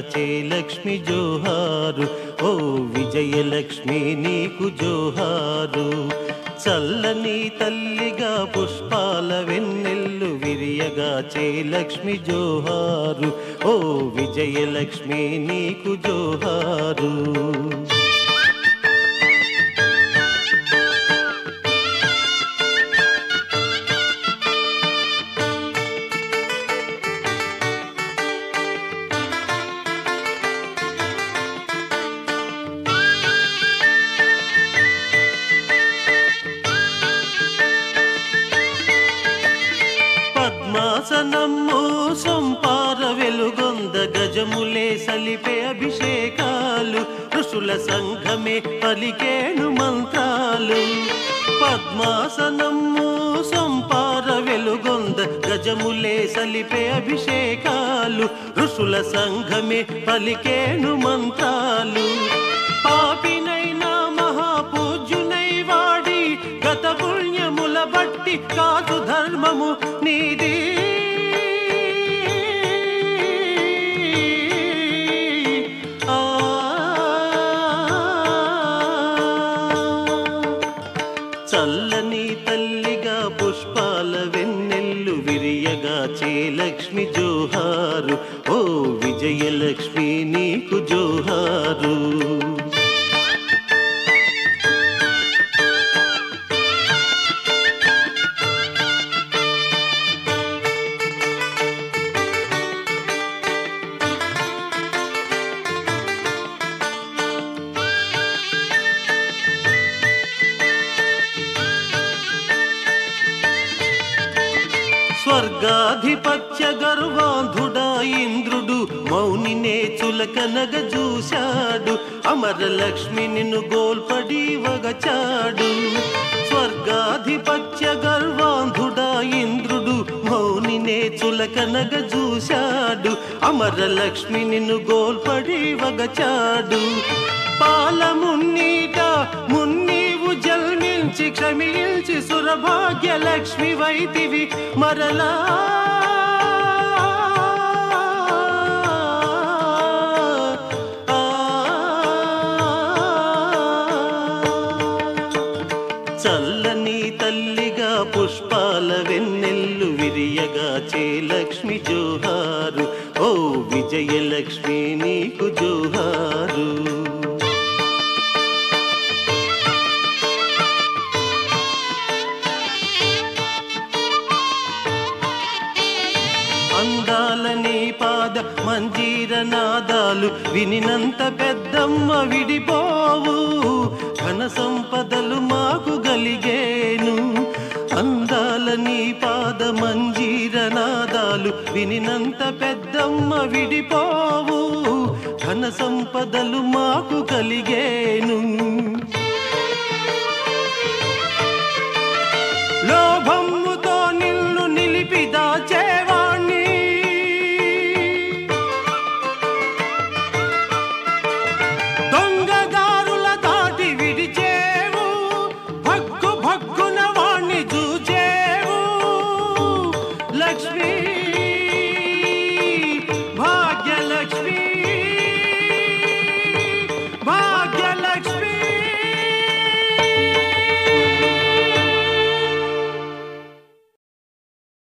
విరియాచే లక్ష్మి జోహారు ఓ విజయలక్ష్మి నీకు జోహారు చల్లని తల్లిగా పుష్పాల వెన్నెల్లు విరియగా చే లక్ష్మి జోహారు ఓ విజయలక్ష్మి నీకు జోహారు పద్మాసనము సొంపార వెలుగొంద గజములే సలిపే అభిషేకాలు ఋషుల సంఘమే పలికేను మంత్రాలు పద్మాసనము సొంపార వెలుగొంద గజములే సలిపే అభిషేకాలు ఋషుల సంఘమే పలికేను మంత్రాలు పాపినైనా మహాపూజ్యునై వాడి గత పుణ్యముల బట్టి కాదు ధర్మము నీది ఆ చల్లని తల్లిగా పుష్పాల వెన్నెల్లు విరియగా చే లక్ష్మి జోహారు ఓ విజయలక్ష్మి నీకు జోహారు స్వర్గాధిపత్య గర్వాంధుడా ఇంద్రుడు మౌనినే చులకనగ చూశాడు అమర లక్ష్మి నిన్ను గోల్పడి వగచాడు స్వర్గాధిపత్య గర్వాంధుడా ఇంద్రుడు మౌనినే చులకనగ చూశాడు అమర లక్ష్మి నిన్ను గోల్పడి వగచాడు పాలమున్నీట మున్నీవు జల్మించి క్షమించి సురభాగ్య లక్ష్మి వైతివి మరలా ఆ, చల్లని తల్లిగా పుష్పాల వెన్నెల్లు విరియగా చే లక్ష్మి జోహారు ఓ విజయలక్ష్మి నీకు జోహారు అందాలని పాద మంజీర నాదాలు వినినంత పెద్దమ్మ విడిపోవు ఘన సంపదలు మాకు గలిగేను అందాలని పాద మంజీర నాదాలు వినినంత పెద్దమ్మ విడిపోవు ఘన సంపదలు మాకు కలిగేను